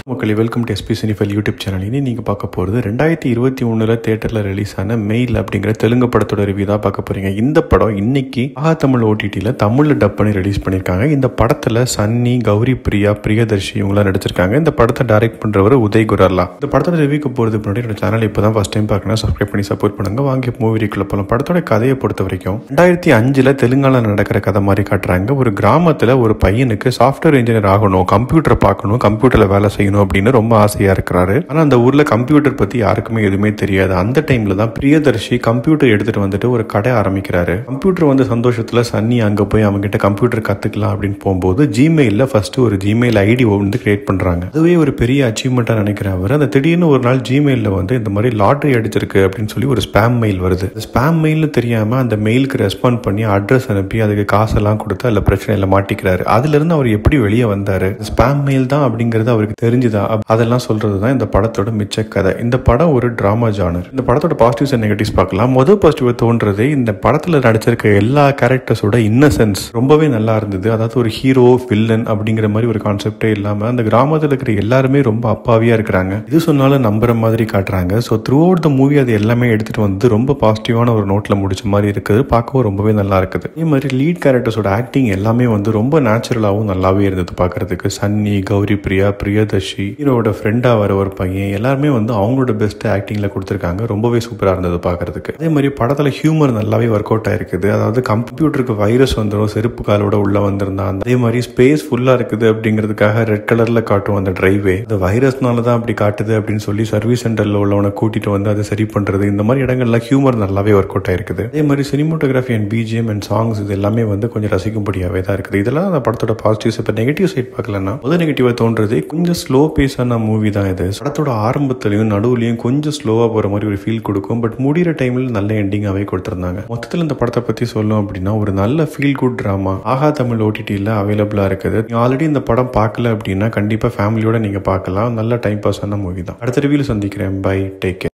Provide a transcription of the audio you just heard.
மக்களே welcome to SP cinephile YouTube channel இனி நீங்கள் பார்க்க போகிறது ரெண்டாயிரத்தி இருபத்தி ஒன்றில் தேட்டரில் ரிலீஸ் ஆன மெயில் அப்படிங்கிற தெலுங்கு படத்தோட ரிவ்யூ தான் பார்க்க போகிறீங்க இந்த படம் இன்னைக்கு ஆஹா தமிழ் ஓடிடியில் தமிழில் டப் பண்ணி ரிலீஸ் பண்ணியிருக்காங்க இந்த படத்தில் சன்னி கௌரி பிரியா பிரியதர்ஷி இவங்களாம் நடிச்சிருக்காங்க இந்த படத்தை டைரக்ட் பண்ணுறவர் உதய் குரல்லா இந்த படத்தோட ரிவ்யூக்கு போகிறது முன்னாடி என்னோட சேனல் இப்போ தான் ஃபஸ்ட் டைம் பார்க்கணும் சப்ஸ்கிரைப் பண்ணி சப்போர்ட் பண்ணுங்க வாங்கி மூவி ரீக்குள்ள போகலாம் படத்தோட கதையை பொறுத்த வரைக்கும் ரெண்டாயிரத்தி அஞ்சில் தெலுங்கானா நடக்கிற கதை மாதிரி காட்டுறாங்க ஒரு கிராமத்தில் ஒரு பையனுக்கு சாஃப்ட்வேர் இன்ஜினியர் ஆகணும் கம்ப்யூட்டரை பார்க்கணும் கம்ப்யூட்டரில் வேலை செய்யணும் அப்படின்னு ரொம்ப ஆசையாக இருக்கிறாரு ஆனால் அந்த ஊரில் கம்ப்யூட்டர் பற்றி யாருக்குமே எதுவுமே தெரியாது அந்த டைமில் தான் பிரியதர்ஷி கம்ப்யூட்டர் எடுத்துகிட்டு வந்துட்டு ஒரு கடை ஆரம்பிக்கிறாரு கம்ப்யூட்டர் வந்து சந்தோஷத்தில் சன்னி அங்கே போய் அவங்ககிட்ட கம்ப்யூட்டர் கற்றுக்கலாம் அப்படின்னு போகும்போது ஜிமெயிலில் ஃபஸ்ட்டு ஒரு ஜிமெயில் ஐடி வந்து கிரியேட் பண்ணுறாங்க அதுவே ஒரு பெரிய அச்சீவ்மெண்ட்டாக நினைக்கிற அவர் அந்த திடீர்னு ஒரு நாள் ஜிமெயிலில் வந்து இந்த மாதிரி லாட்ரி அடிச்சிருக்கு அப்படின்னு சொல்லி ஒரு ஸ்பேம் மெயில் வருது ஸ்பேம் மெயில்னு தெரியாமல் அந்த மெயிலுக்கு ரெஸ்பாண்ட் பண்ணி அட்ரஸ் அனுப்பி அதுக்கு காசெல்லாம் கொடுத்து அதில் பிரச்சனையில் மாட்டிக்கிறாரு அதுலேருந்து அவர் எப்படி வெளியே வந்தார் ஸ்பேம் மெயில் தான் அப்படிங்கிறது அவருக்கு தெரிஞ்சுதா அப்- அதெல்லாம் சொல்றது தான் இந்த படத்தோட மிச்ச கதை இந்த படம் ஒரு டிராமா ஜானர் இந்த படத்தோட பாசிட்டிவ்ஸ் அண்ட் நெகட்டிவ்ஸ் பார்க்கலாம் முதல் பாசிட்டிவ் தோன்றது இந்த படத்துல நடிச்சிருக்க எல்லா கேரக்டர்ஸோட இன்னசென்ஸ் ரொம்பவே நல்லா இருந்தது அதாவது ஒரு ஹீரோ வில்லன் அப்படிங்கிற மாதிரி ஒரு கான்செப்டே இல்லாம அந்த கிராமத்தில் இருக்கிற எல்லாருமே ரொம்ப அப்பாவியா இருக்கிறாங்க இது சொன்னாலும் நம்புற மாதிரி காட்டுறாங்க so throughout the movie அது எல்லாமே எடுத்துட்டு வந்து ரொம்ப பாசிட்டிவான ஒரு நோட்ல முடிச்ச மாதிரி இருக்குது பார்க்கவும் ரொம்பவே நல்லா இருக்குது அதே மாதிரி லீட் கேரக்டர்ஸோட ஆக்டிங் எல்லாமே வந்து ரொம்ப நேச்சுரலாகவும் நல்லாவே இருந்தது பார்க்கறதுக்கு சன்னி கௌரி பிரியா பிரியதர்ஷி ஹீரோட ஃப்ரெண்டா வர ஒரு பையன் எல்லாருமே வந்து அவங்களோட பெஸ்ட் ஆக்டிங்ல கொடுத்துருக்காங்க ரொம்பவே சூப்பரா இருந்தது பார்க்கறதுக்கு அதே மாதிரி படத்துல ஹியூமர் நல்லாவே ஒர்க் அவுட் ஆயிருக்குது அதாவது கம்ப்யூட்டருக்கு வைரஸ் வந்துடும் செருப்பு காலோட உள்ள வந்திருந்தான் அதே மாதிரி ஸ்பேஸ் ஃபுல்லா இருக்குது அப்படிங்கிறதுக்காக ரெட் கலர்ல காட்டும் அந்த டிரைவே இந்த வைரஸ்னால தான் அப்படி காட்டுது அப்படின்னு சொல்லி சர்வீஸ் சென்டர்ல உள்ளவனை கூட்டிட்டு வந்து அதை சரி பண்றது இந்த மாதிரி இடங்கள்ல ஹியூமர் நல்லாவே ஒர்க் அவுட் ஆயிருக்குது அதே மாதிரி cinematography and BGM and songs இது எல்லாமே வந்து கொஞ்சம் ரசிக்கும்படியாவே தான் இருக்குது இதெல்லாம் அந்த படத்தோட பாசிட்டிவ்ஸ் இப்போ நெகட்டிவ் சைட் பார்க்கலன்னா முதல் நெகட்டிவா தோன்றது கொஞ்சம் ஸ்லோ பேஸான மூவி தான் இது படத்தோட ஆரம்பத்துலயும் நடுவுலையும் கொஞ்சம் ஸ்லோவா போற மாதிரி ஒரு ஃபீல் கொடுக்கும் பட் முடிகிற டைமில் நல்ல எண்டிங்காவே கொடுத்துருந்தாங்க மொத்தத்தில் இந்த படத்தை பத்தி சொல்லணும் அப்படின்னா ஒரு நல்ல ஃபீல் குட் ட்ராமா ஆஹா தமிழ் ஓடிடியில் அவைலபிளா இருக்குது நீங்க ஆல்ரெடி இந்த படம் பார்க்கல அப்படின்னா கண்டிப்பா ஃபேமிலியோட நீங்க பார்க்கலாம் நல்ல டைம் பாஸ் ஆன மூவி தான் அடுத்த ரிவியூல சந்திக்கிறேன் பை டேக்